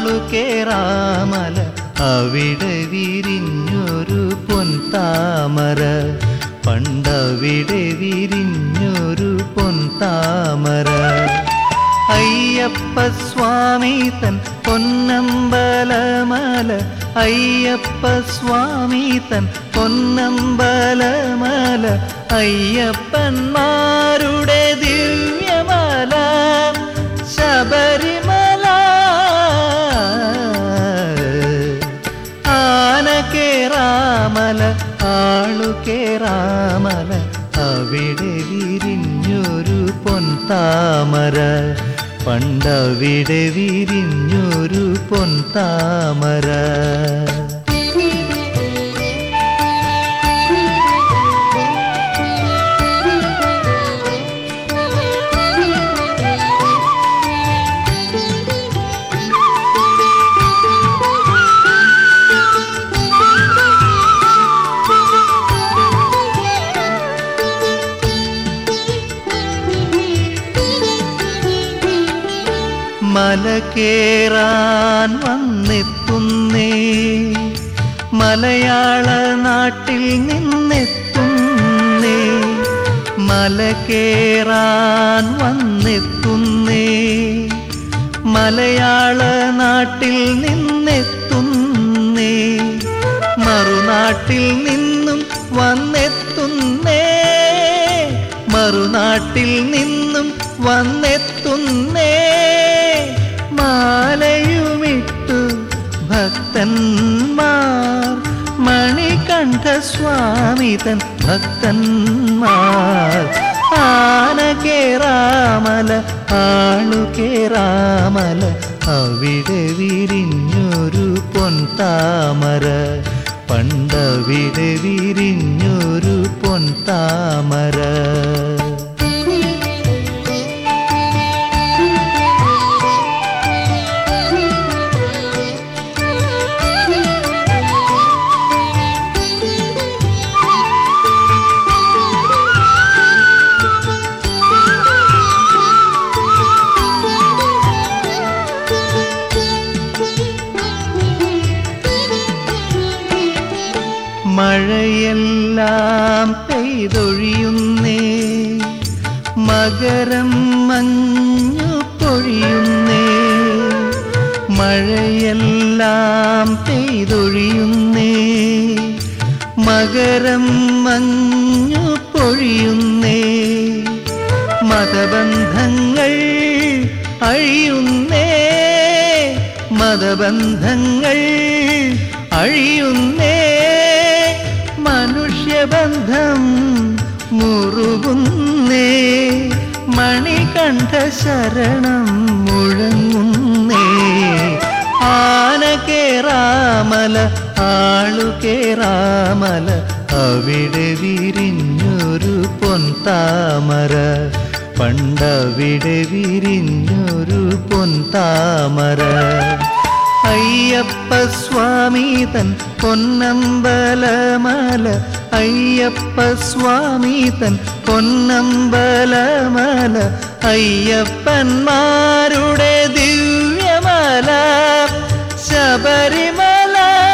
ആളുകേറാമല അവിടെ വിരിഞ്ഞൊരു പൊൻതാമര പണ്ടവിടെ വിരിഞ്ഞൊരു പൊൻതാമര അയ്യപ്പ സ്വാമി തൻ പൊന്നമ്പലമല അയ്യപ്പ സ്വാമി തൻ പൊന്നമ്പലമല അയ്യപ്പന്മാരുടെ ദിവ്യമല ശബരിമല ആന കേറാമല ആളു കേറാമല അവിടെ വിരിഞ്ഞൊരു പൊൻതാമര പണ്ടവിടെ വിരിഞ്ഞൊരു പൊൻതാമര മല കേറാൻ വന്നെത്തുന്നേ മലയാള നാട്ടിൽ നിന്നെത്തുന്നേ മല കേറാൻ വന്നെത്തുന്നേ മലയാള നാട്ടിൽ നിന്നെത്തുന്നേ മറുനാട്ടിൽ നിന്നും വന്നെത്തുന്നേ മറുനാട്ടിൽ നിന്നും വന്നെത്തുന്നേ മാലയുമിട്ടു ഭക്തന്മാർ മണികണ്ഠ സ്വാമി തൻ ഭക്തന്മാർ ആന കേറാമല ആളു കേറാമല അവിടെ വിരിഞ്ഞൊരു പൊൻതാമര പണ്ടവിടെ വിരിഞ്ഞൊരു പൊൻതാമര മഴയെല്ലാം പെയ്തൊഴിയുന്നേ മകരം മഞ്ഞു പൊഴിയുന്നേ മഴയെല്ലാം പെയ്തൊഴിയുന്നേ മകരം മഞ്ഞു പൊഴിയുന്നേ മതബന്ധങ്ങൾ അഴിയുന്നേ മതബന്ധങ്ങൾ അഴിയുന്നേ മനുഷ്യബന്ധം മുറുകുന്നേ മണികണ്ഠ ശരണം മുഴങ്ങുന്നേ ആന കേറാമല ആളു കേറാമല അവിടെ വിരിഞ്ഞൊരു പൊൻതാമര പണ്ടവിടെ വിരിഞ്ഞൊരു പൊൻതാമര അയ്യപ്പ സ്വാമി തൻ പൊന്നമ്പലമല അയ്യപ്പ സ്വാമി തൻ പൊന്നമ്പലമല അയ്യപ്പന്മാരുടെ ദിവ്യമല ശബരിമല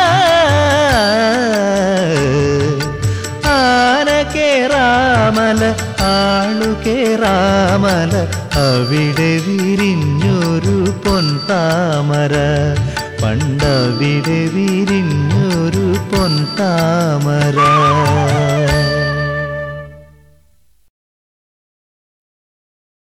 ആന കേറാമല ആളു കേറാമല അവിടെ വിരിഞ്ഞൊരു പൊൻതാമര പണ്ടവിടെ വിരിഞ്ഞൊരു പൊൻതാമര